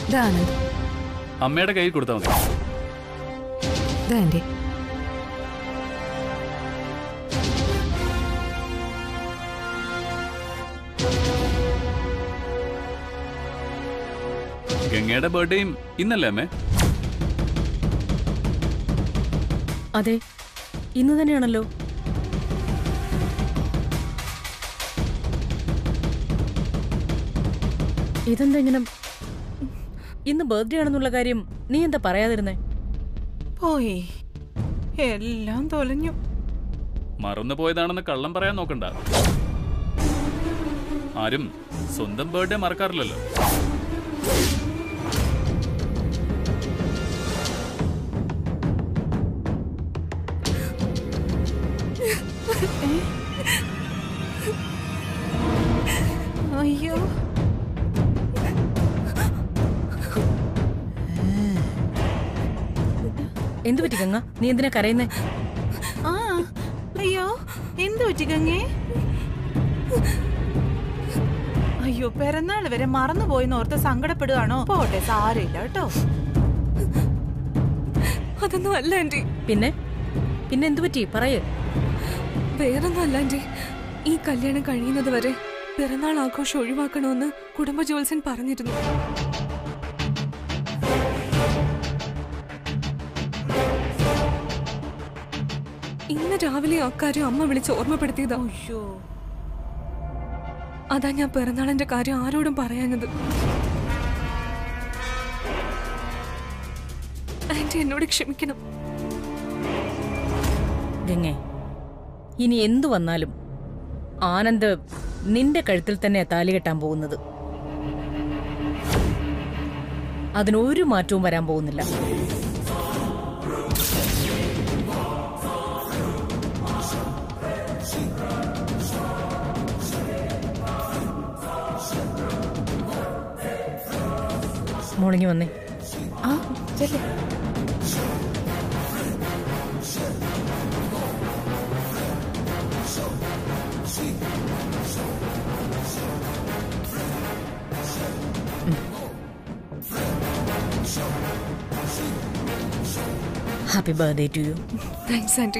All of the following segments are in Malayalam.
ഇതാ ആനന്ദ് അമ്മയുടെ കയ്യിൽ കൊടുത്താൽ മതി ഇതാ ആന്റി ഗംഗയുടെ ബർത്ത്ഡേയും ഇന്നല്ലേ അമ്മേ അതെ ഇന്ന് തന്നെയാണല്ലോ ഇതെന്താ ഇങ്ങനെ ഇന്ന് ബർത്ത്ഡേ ആണെന്നുള്ള കാര്യം നീ എന്താ പറയാതിരുന്നേ പോയി എല്ലാം തൊലഞ്ഞു മറന്നു പോയതാണെന്ന് കള്ളം പറയാൻ നോക്കണ്ട ആരും സ്വന്തം ബർത്ത്ഡേ മറക്കാറില്ലല്ലോ അയ്യോ എന്തു പറ്റി ഗംഗ നീ എന്തിനാ കരയുന്നേ ആ അയ്യോ എന്തു പറ്റി ഗംഗേ അയ്യോ പിറന്നാൾ വരെ മറന്നുപോയെന്ന് ഓർത്ത് സങ്കടപ്പെടുകയാണോ പോട്ടെ സാരമില്ല കേട്ടോ അതൊന്നും അല്ല ആന്റി പിന്നെ പിന്നെ എന്തു പറ്റി പറയ് വേറൊന്നും അല്ല ആന്റി ഈ കല്യാണം കഴിയുന്നത് വരെ പിറന്നാൾ ആഘോഷം ഒഴിവാക്കണമെന്ന് കുടുംബ ജോത്സ്യൻ പറഞ്ഞിരുന്നു ഇന്ന് രാവിലെ അക്കാര്യം അമ്മ വിളിച്ച് ഓർമ്മപ്പെടുത്തിയതാ അയ്യോ അതാ ഞാൻ പിറന്നാളിന്റെ കാര്യം ആരോടും പറയാഞ്ഞത് ആന്റി എന്നോട് ക്ഷമിക്കണം ഗംഗേ ഇനി എന്തു വന്നാലും ആനന്ദ് നിന്റെ കഴുത്തിൽ തന്നെ താലി കെട്ടാൻ പോകുന്നത് അതിനൊരു മാറ്റവും വരാൻ പോകുന്നില്ല മോളിങ്ങി വന്നേ ആ ചെല്ലേ happy birthday to you thanks aunty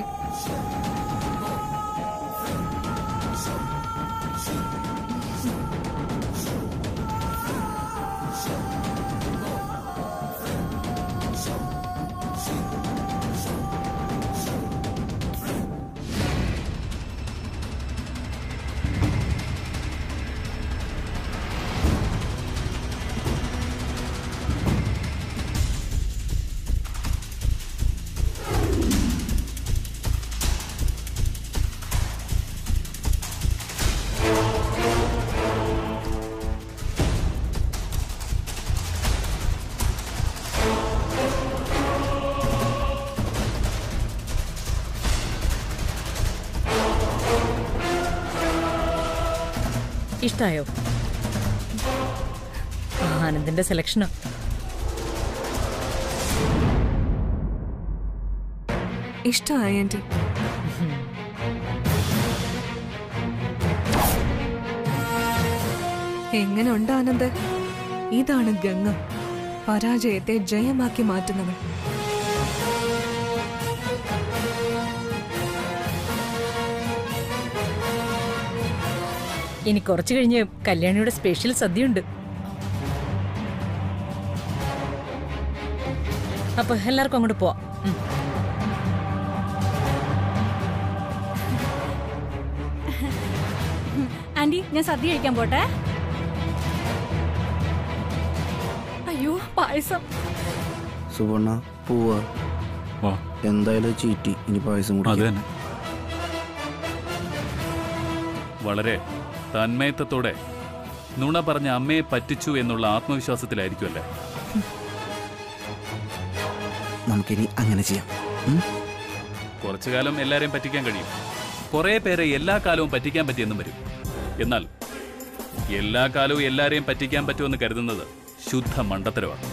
ഇഷ്ടായോ ആനന്ദിന്റെ സെലക്ഷനാ ഇഷ്ടമായി ആന്റി എങ്ങനെ ഉണ്ട് ആനന്ദ് ഇതാണ് ഗംഗ പരാജയത്തെ ജയമാക്കി മാറ്റുന്നവൾ ഇനി കുറച്ചു കഴിഞ്ഞ് കല്യാണിയുടെ സ്പെഷ്യൽ സദ്യയുണ്ട് അപ്പൊ എല്ലാവർക്കും അങ്ങോട്ട് പോവാം ഉം. ആന്റി ഞാൻ സദ്യ കഴിക്കാൻ പോട്ടെ അയ്യോ പായസം സുവർണ പോവാ വാ എന്തായാലും ചീറ്റി ഇനി പായസം അത് കൂടി തന്നെ വളരെ തന്മയത്വത്തോടെ നുണ പറഞ്ഞ അമ്മയെ പറ്റിച്ചു എന്നുള്ള ആത്മവിശ്വാസത്തിലായിരിക്കുമല്ലേ നമുക്കിനി അങ്ങനെ ചെയ്യാം ഉം? കുറച്ചു കാലം എല്ലാരെയും പറ്റിക്കാൻ കഴിയും കുറെ പേരെ എല്ലാ കാലവും പറ്റിക്കാൻ പറ്റിയെന്നും വരും എന്നാൽ എല്ലാ കാലവും എല്ലാരെയും പറ്റിക്കാൻ പറ്റുമെന്ന് കരുതുന്നത് ശുദ്ധ മണ്ടത്തരമാണ്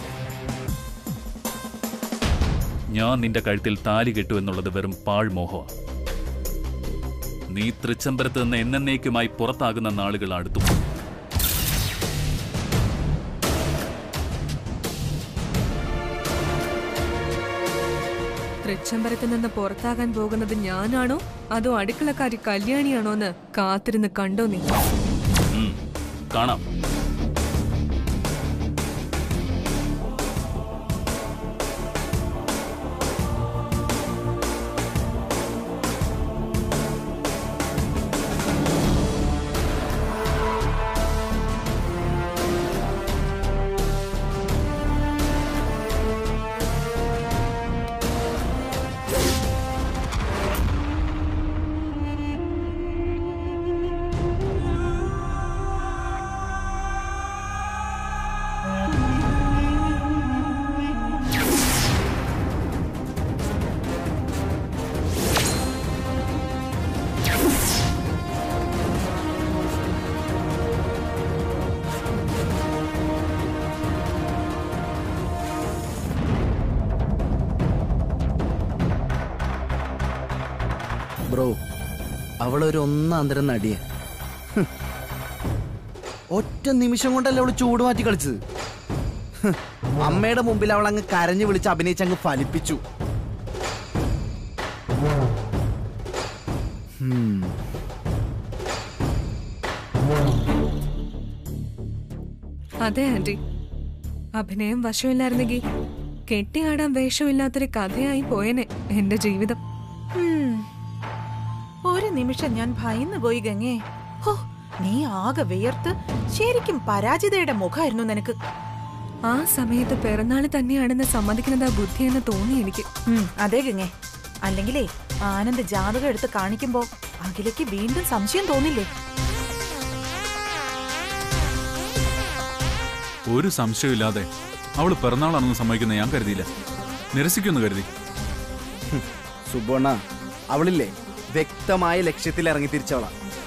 ഞാൻ നിന്റെ കഴുത്തിൽ താലി കെട്ടു എന്നുള്ളത് വെറും പാഴ്മോഹമാണ് നീ തൃച്ചംബരത്ത് നിന്ന് എന്നേക്കുമായി പുറത്താകുന്ന നാളുകൾ അടുത്തു തൃച്ചംബരത്തിൽ നിന്ന് പുറത്താകാൻ പോകുന്നത് ഞാനാണോ അതോ അടുക്കളക്കാരി കല്യാണിയാണോ എന്ന് കാത്തിരുന്ന് കണ്ടോ നീ ഉം, കാണാം ബ്രോ അവളൊരു ഒന്നാന്തരം നടിയ ഒറ്റ നിമിഷം കൊണ്ടല്ലേ അവള് ചൂട് മാറ്റി കളിച്ചത് ഹ്, അമ്മയുടെ മുമ്പിൽ അവൾ അങ്ങ് കരഞ്ഞു വിളിച്ച് അഭിനയിച്ച് അങ്ങ് ഫലിപ്പിച്ചു ഹും. അതെ ആന്റി അഭിനയം വശമില്ലായിരുന്നെങ്കിൽ കെട്ടിയാടാൻ വേഷമില്ലാത്തൊരു കഥയായി പോയനെ എന്റെ ജീവിതം ഉം. ഒരു നിമിഷം ഞാൻ ഭയന്നു പോയി ഗംഗേ ഹോ നീ ആകെ വിയർത്ത് ശരിക്കും പരാജിതയുടെ മുഖമായിരുന്നു നിനക്ക് ആ സമയത്ത് പിറന്നാള് തന്നെയാണെന്ന് സമ്മതിക്കുന്നത് ആ ബുദ്ധിയെന്ന് തോന്നി എനിക്ക് ഉം, അതെ ഗംഗേ അല്ലെങ്കിലേ ആനന്ദ് ജാതകം എടുത്ത് കാണിക്കുമ്പോ അഖിലയ്ക്ക് വീണ്ടും സംശയം തോന്നില്ലേ ഒരു സംശയമില്ലാതെ അവള് പിറന്നാളാണെന്ന് സമ്മതിക്കുന്ന ഞാൻ കരുതിയില്ല നിരസിക്കുമെന്ന് കരുതി സുബോണ അവളില്ലേ വ്യക്തമായ ലക്ഷ്യത്തിൽ ഇറങ്ങി തിരിച്ചവളാ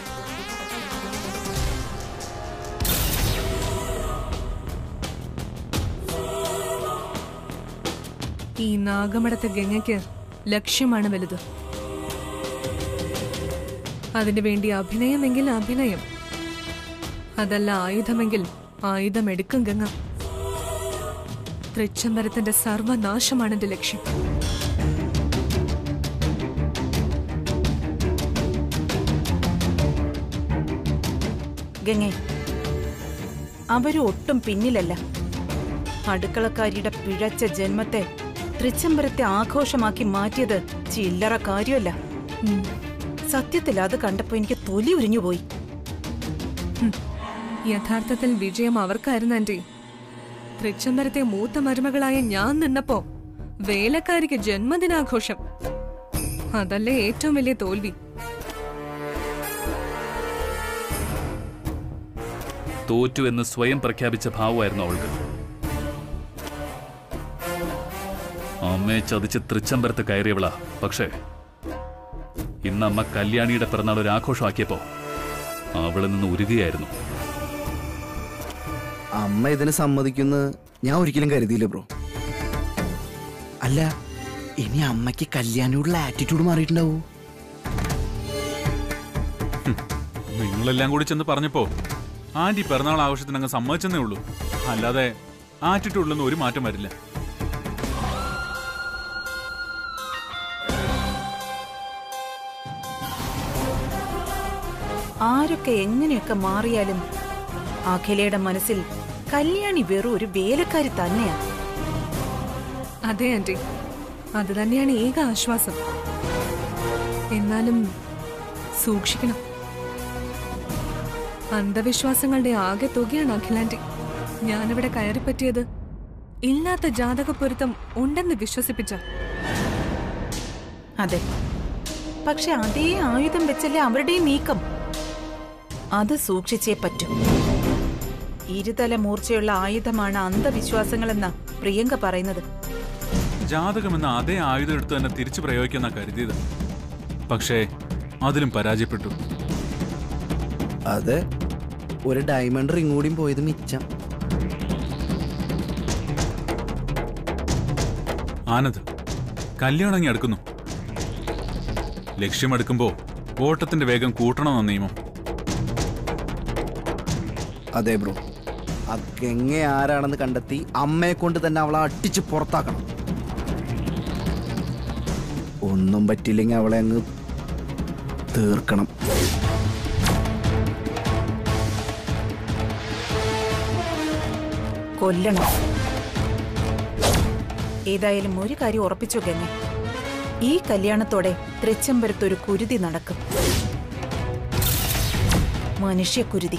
ഈ നാഗമടത്തെ ഗംഗയ്ക്ക് ലക്ഷ്യമാണ് വലുത് അതിനു വേണ്ടി അഭിനയമെങ്കിൽ അഭിനയം അതല്ല ആയുധമെങ്കിൽ ആയുധം എടുക്കും ഗംഗ തൃച്ചംബരത്തിന്റെ സർവനാശമാണ് എന്റെ ലക്ഷ്യം ഗംഗേ അവര് ഒട്ടും പിന്നിലല്ല അടുക്കളക്കാരിയുടെ പിഴച്ച ജന്മത്തെ തൃച്ചംബരത്തെ ആഘോഷമാക്കി മാറ്റിയത് ചില്ലറ കാര്യമല്ല ഉം. സത്യത്തിൽ അത് കണ്ടപ്പോ എനിക്ക് തൊലി ഉരിഞ്ഞുപോയി യഥാർത്ഥത്തിൽ വിജയം അവർക്കായിരുന്നു ആന്റി തൃച്ചംബരത്തെ മൂത്ത മരുമകളായ ഞാൻ നിന്നപ്പോ വേലക്കാരിക്ക് ജന്മദിനാഘോഷം അതല്ലേ ഏറ്റവും വലിയ തോൽവി തോറ്റു എന്ന് സ്വയം പ്രഖ്യാപിച്ച ഭാവമായിരുന്നു അവൾക്ക് അമ്മയെ ചതിച്ച് തൃച്ചംബരത്ത് കയറിയവളാ പക്ഷേ ഇന്ന് അമ്മ കല്യാണിയുടെ പിറന്നാൾ ഒരു ആഘോഷമാക്കിയപ്പോ അവളിൽ നിന്ന് ഉരുകയായിരുന്നു അമ്മ ഇതിന് സമ്മതിക്കുന്ന ഞാൻ ഒരിക്കലും കരുതിയില്ല ബ്രോ അല്ല ഇനി അമ്മയ്ക്ക് കല്യാണിയോടുള്ള ആറ്റിറ്റ്യൂഡ് മാറിയിട്ടുണ്ടാവൂ നിങ്ങളെല്ലാം കൂടി ചെന്ന് പറഞ്ഞപ്പോ ആന്റി പിറന്നാൾ ആഘോഷത്തിന് അങ്ങ് സമ്മതിച്ചെന്നേ ഉള്ളൂ അല്ലാതെ ആറ്റിറ്റ്യൂഡിലൊന്നും ഒരു മാറ്റം വരില്ല ആരൊക്കെ എങ്ങനെയൊക്കെ മാറിയാലും അഖിലയുടെ മനസ്സിൽ കല്യാണി വെറും ഒരു വേലക്കാരി തന്നെയാ അതെ ആന്റി അത് തന്നെയാണ് ഏക ആശ്വാസം എന്നാലും സൂക്ഷിക്കണം അന്ധവിശ്വാസങ്ങളുടെ ആകെ തുകയാണ് അഖിലാന്റി ഞാനിവിടെ കയറിപ്പറ്റിയത് ഇല്ലാത്ത ജാതക പൊരുത്തം ഉണ്ടെന്ന് വിശ്വസിപ്പിച്ച അതെ പക്ഷെ അതേ ആയുധം വെച്ചല്ലേ അവരുടെയും നീക്കം അത് സൂക്ഷിച്ചേ പറ്റൂ ഇരുതല മൂർച്ചയുള്ള ആയുധമാണ് അന്ധവിശ്വാസങ്ങളെന്ന പ്രിയങ്ക പറയുന്നത് ജാതകം എന്ന അതേ ആയുധം എടുത്ത് തന്നെ തിരിച്ചു പ്രയോഗിക്കുന്ന കരുതിയത് പക്ഷേ അതിലും പരാജയപ്പെട്ടു അതെ ഒരു ഡയമണ്ട് റിങ് കൂടിയും പോയത് മിച്ചം ആനന്ദ് കല്യാണം അങ്ങ് അടുക്കുന്നു ലക്ഷ്യമെടുക്കുമ്പോ ഓട്ടത്തിന്റെ വേഗം കൂട്ടണമെന്ന നിയമം അതെ ബ്രോ ആ ഗംഗ ആരാണെന്ന് കണ്ടെത്തി അമ്മയെ കൊണ്ട് തന്നെ അവളെ അട്ടിച്ച് പുറത്താക്കണം ഒന്നും പറ്റില്ലെങ്കിൽ അവളെ അങ്ങ് തീർക്കണം കൊല്ലണം ഏതായാലും ഒരു കാര്യം ഉറപ്പിച്ചു ഗംഗ ഈ കല്യാണത്തോടെ തൃച്ചംബരത്തൊരു കുരുതി നടക്കും മനുഷ്യക്കുരുതി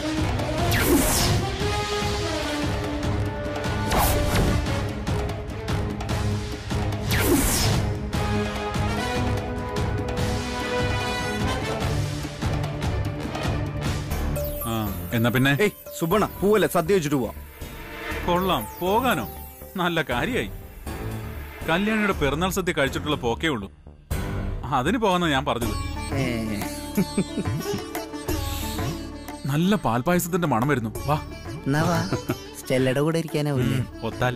ആ എന്നാ പിന്നെ ഏയ് സുബണ പൂവല്ലേ സദ്യ വെച്ചിട്ട് പോവാം കൊള്ളാം പോകാനോ നല്ല കാര്യായി കല്യാണിയുടെ പിറന്നാൾ സദ്യ കഴിച്ചിട്ടുള്ള പോക്കേ ഉള്ളൂ അതിന് പോകാന്നാ ഞാൻ പറഞ്ഞത് ഏ, നല്ല പാൽപായസത്തിന്റെ മണം വരുന്നു വാ എന്നാ വാ സ്റ്റെല്ലയുടെ കൂടെ ഇരിക്കാനാവില്ലേ ഒത്താൽ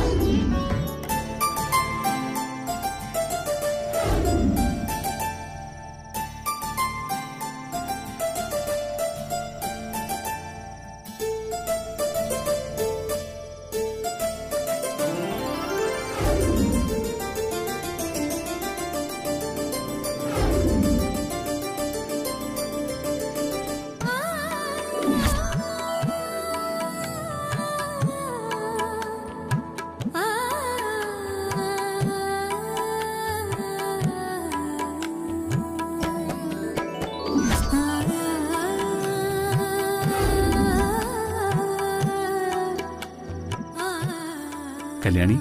കല്യാണി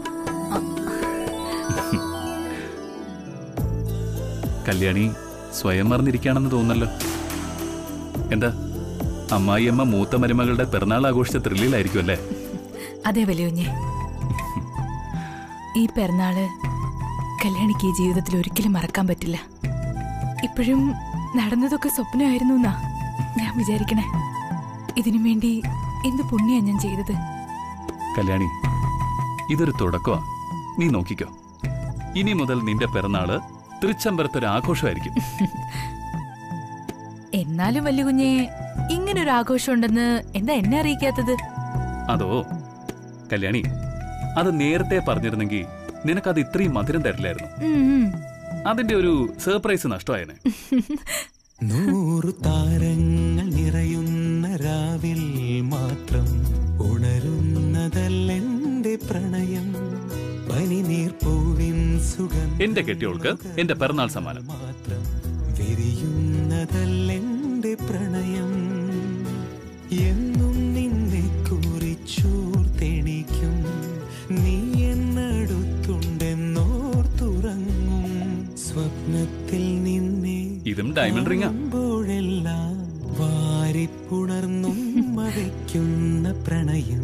കല്യാണി സ്വയം മറന്നിരിക്കുകയാണെന്ന് തോന്നല്ലോ എന്താ അമ്മായിയമ്മ മൂത്ത മരുമകളുടെ പിറന്നാൾ ആഘോഷിച്ച ത്രില്ലിലായിരിക്കും അല്ലേ അതെ വലിയുഞ്ഞെ ഈ പിറന്നാള് കല്യാണിക്ക് ഈ ജീവിതത്തിൽ ഒരിക്കലും മറക്കാൻ പറ്റില്ല ഇപ്പോഴും നടന്നതൊക്കെ സ്വപ്നമായിരുന്നു എന്നാ ഞാൻ വിചാരിക്കണേ ഇതിനു വേണ്ടി എന്ത് പുണ്യാ ഞാൻ ചെയ്തത് കല്യാണി ഇതൊരു തുടക്കമാ നീ നോക്കിക്കോ ഇനി മുതൽ നിന്റെ പിറന്നാള് തൃച്ചംബരത്തൊരു ആഘോഷമായിരിക്കും എന്നാലും വലിയ കുഞ്ഞെ ഇങ്ങനൊരു ആഘോഷം ഉണ്ടെന്ന് എന്താ എന്നെ അറിയിക്കാത്തത് അതോ കല്യാണി അത് നേരത്തെ പറഞ്ഞിരുന്നെങ്കിൽ നിനക്കത് ഇത്രയും മധുരം തരില്ലായിരുന്നു ഉം, ഉം. അതിന്റെ ഒരു സർപ്രൈസ് നഷ്ടമായേനെ നൂറു താരങ്ങൾ നിറയുന്ന രാവിൽ മാത്രം ഉണരുന്നതല്ലെന്റെ പ്രണയം പനിനീർപ്പൂവിൻ സുഖം എന്റെ കെട്ടിയോൾക്ക് എന്റെ പിറന്നാൾ സമ്മാനം മാത്രം വിരിയുന്നതല്ലെന്റെ പ്രണയം എന്നും നിന്നെ കുറിച്ചോർത്തെണിക്കും നീ എന്നടുത്തുണ്ടെന്നോർത്തുറങ്ങും സ്വപ്നത്തിൽ നിന്നെ ഇതും ഡയമണ്ട് റിംഗാ ോഴെല്ലാം വാരിപ്പുണർന്നും മതയ്ക്കുന്ന പ്രണയം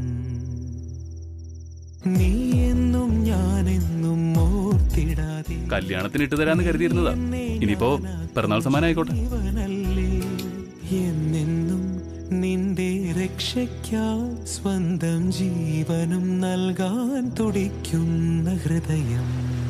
നീ എന്നും ഞാനെന്നും ഓർത്തിടാതെ കല്യാണത്തിന് ഇട്ട് തരാന്ന് കരുതിയിരുന്നതാ ഇനിയിപ്പോ പിറന്നാൾ സമ്മാനം ആയിക്കോട്ടെ ഇവനല്ലേ എന്നെന്നും നിന്റെ രക്ഷയ്ക്കായി സ്വന്തം ജീവനും നൽകാൻ തുടിക്കുന്ന ഹൃദയം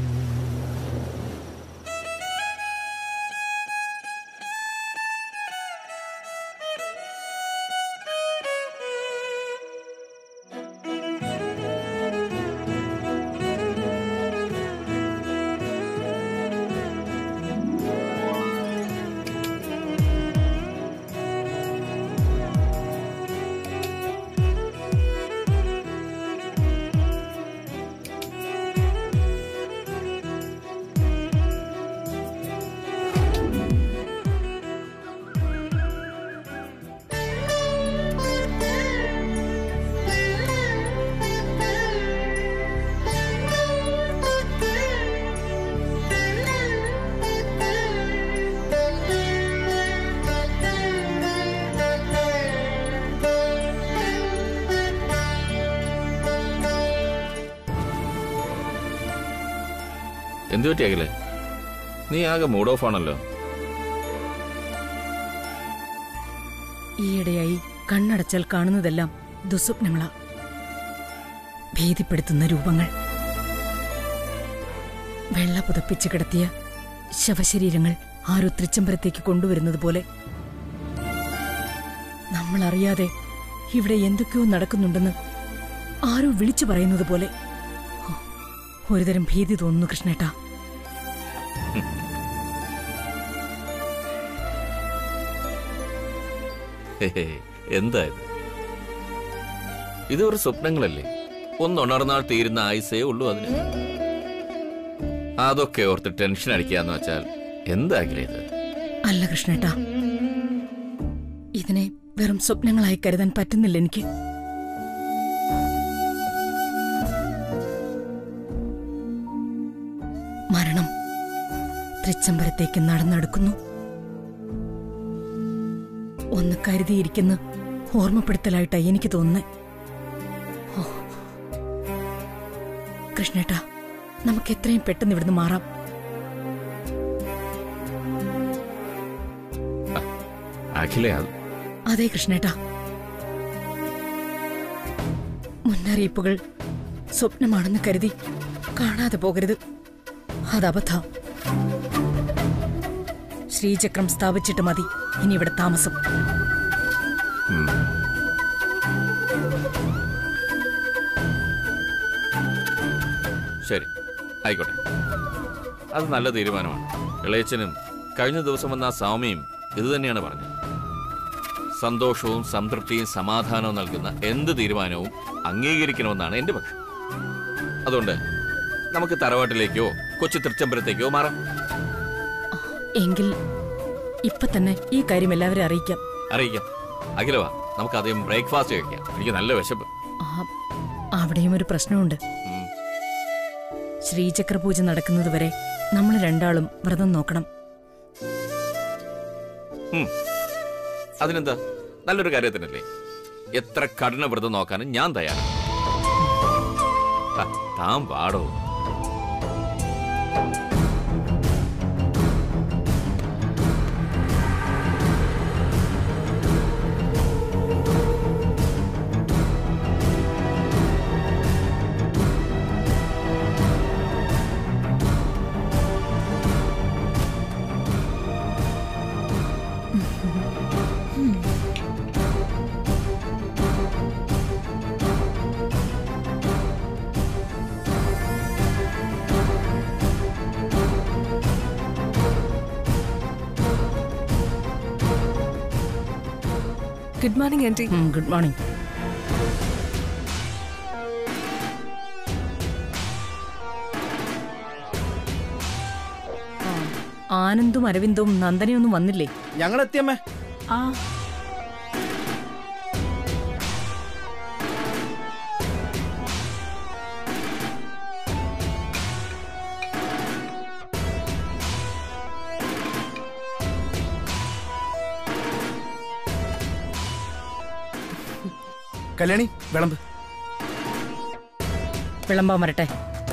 എന്തു പറ്റിയാകില്ലേ നീ ആകെ മൂഡ് ഓഫ് ആണല്ലോ ഈയിടെയായി കണ്ണടച്ചാൽ കാണുന്നതെല്ലാം ദുസ്വപ്നങ്ങളാ ഭീതിപ്പെടുത്തുന്ന രൂപങ്ങൾ വെള്ള പുതപ്പിച്ച് കിടത്തിയ ശവശരീരങ്ങൾ ആരോ തൃച്ചംബരത്തേക്ക് കൊണ്ടുവരുന്നത് പോലെ നമ്മൾ അറിയാതെ ഇവിടെ എന്തൊക്കെയോ നടക്കുന്നുണ്ടെന്ന് ആരോ വിളിച്ചു പറയുന്നത് പോലെ ഹോ, ഒരുതരം ഭീതി തോന്നുന്നു കൃഷ്ണേട്ടാ ഹേ, എന്താ ഇത് ഇത് ഒരു സ്വപ്നങ്ങളല്ലേ ഒന്നുണർന്നാൽ തീരുന്ന ആയുസേ ഉള്ളൂ അതിന് അതൊക്കെ ഓർത്ത് ടെൻഷൻ അടിക്കാന്ന് വെച്ചാൽ എന്താകില്ലേ ഇത് അല്ല കൃഷ്ണേട്ടാ ഇതിനെ വെറും സ്വപ്നങ്ങളായി കരുതാൻ പറ്റുന്നില്ല എനിക്ക് മരണം തൃച്ചംബരത്തേക്ക് നടന്നെടുക്കുന്നു ഒന്ന് കരുതിയിരിക്കുന്ന ഓർമ്മപ്പെടുത്തലായിട്ടായി എനിക്ക് തോന്നുന്നേ ഓ. കൃഷ്ണേട്ടാ നമുക്ക് എത്രയും പെട്ടെന്ന് ഇവിടുന്ന് മാറാം അഖിലേ അത് അതെ കൃഷ്ണേട്ടാ മുന്നറിയിപ്പുകൾ സ്വപ്നമാണെന്ന് കരുതി കാണാതെ പോകരുത് അതബദ്ധ ശ്രീചക്രം സ്ഥാപിച്ചിട്ട് മതി ഇനി ഇവിടെ താമസം ഉം. ശരി ആയിക്കോട്ടെ അത് നല്ല തീരുമാനമാണ് ഇളയച്ചനും കഴിഞ്ഞ ദിവസം വന്ന ആ സൗമ്യയും ഇത് തന്നെയാണ് പറഞ്ഞത് സന്തോഷവും സംതൃപ്തിയും സമാധാനവും നൽകുന്ന എന്ത് തീരുമാനവും അംഗീകരിക്കണമെന്നാണ് എന്റെ പക്ഷം അതുകൊണ്ട് നമുക്ക് തറവാട്ടിലേക്കോ കൊച്ചു തൃച്ചംബരത്തേക്കോ മാറാം എങ്കിൽ ഇപ്പൊ തന്നെ ഈ കാര്യം എല്ലാവരും അറിയിക്കാം അറിയിക്കാം അഖിലവാ നമുക്ക് ആദ്യം ബ്രേക്ക്ഫാസ്റ്റ് കഴിക്കാം എനിക്ക് നല്ല വിശപ്പ് ആ, അവിടെയും ഒരു പ്രശ്നമുണ്ട് ഉം. ശ്രീചക്ര പൂജ നടക്കുന്നത് വരെ നമ്മൾ രണ്ടാളും വ്രതം നോക്കണം ഉം. അതിനെന്താ നല്ലൊരു കാര്യത്തിനല്ലേ എത്ര കഠിന വ്രതം നോക്കാനും ഞാൻ തയ്യാറാണ് ആ, താൻ പാടോ good morning aunty good morning ആനന്ദും അരവിന്ദും നന്ദനയൊന്നും വന്നില്ലേ ഞങ്ങൾ എത്തിയമ്മേ ആ കല്യാണി വിളമ്പ് വിളമ്പാൻ വരട്ടെ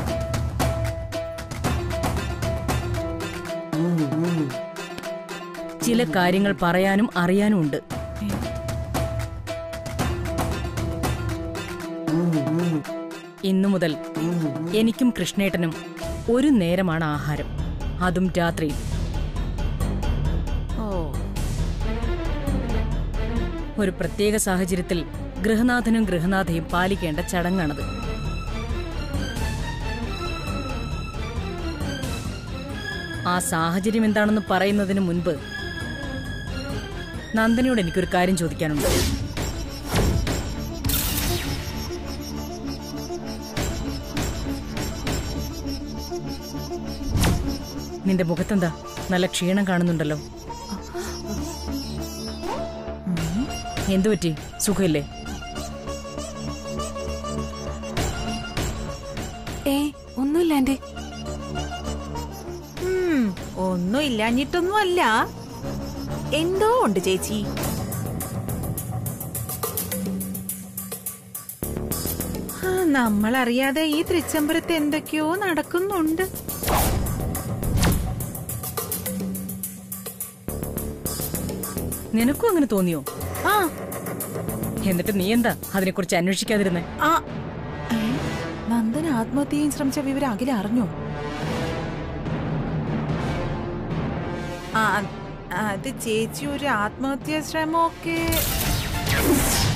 ചില കാര്യങ്ങൾ പറയാനും അറിയാനും ഉണ്ട് ഇന്നു മുതൽ എനിക്കും കൃഷ്ണേട്ടനും ഒരു നേരമാണ് ആഹാരം അതും രാത്രിയിൽ ഓ ഒരു പ്രത്യേക സാഹചര്യത്തിൽ ഗൃഹനാഥനും ഗൃഹനാഥയും പാലിക്കേണ്ട ചടങ്ങാണത് ആ സാഹചര്യം എന്താണെന്ന് പറയുന്നതിന് മുൻപ് നന്ദനയോട് എനിക്കൊരു കാര്യം ചോദിക്കാനുണ്ട് നിന്റെ മുഖത്തെന്താ നല്ല ക്ഷീണം കാണുന്നുണ്ടല്ലോ എന്തു പറ്റി സുഖമില്ലേ ഏ ഒന്നുമില്ല ആന്റി ഉം, ഒന്നും ഇല്ലാഞ്ഞിട്ടൊന്നും അല്ല എന്തോ ഉണ്ട് ചേച്ചി ആ, നമ്മളറിയാതെ ഈ തൃച്ചംബരത്ത് എന്തൊക്കെയോ നടക്കുന്നുണ്ട് നിനക്കും അങ്ങനെ തോന്നിയോ ആ എന്നിട്ട് നീ എന്താ അതിനെക്കുറിച്ച് അന്വേഷിക്കാതിരുന്നേ ആ ഏ, നന്ദൻ ആത്മഹത്യയും ശ്രമിച്ച വിവരം അഖില അറിഞ്ഞോ ആ അത് ചേച്ചി ഒരു ആത്മഹത്യാ ശ്രമമൊക്കെ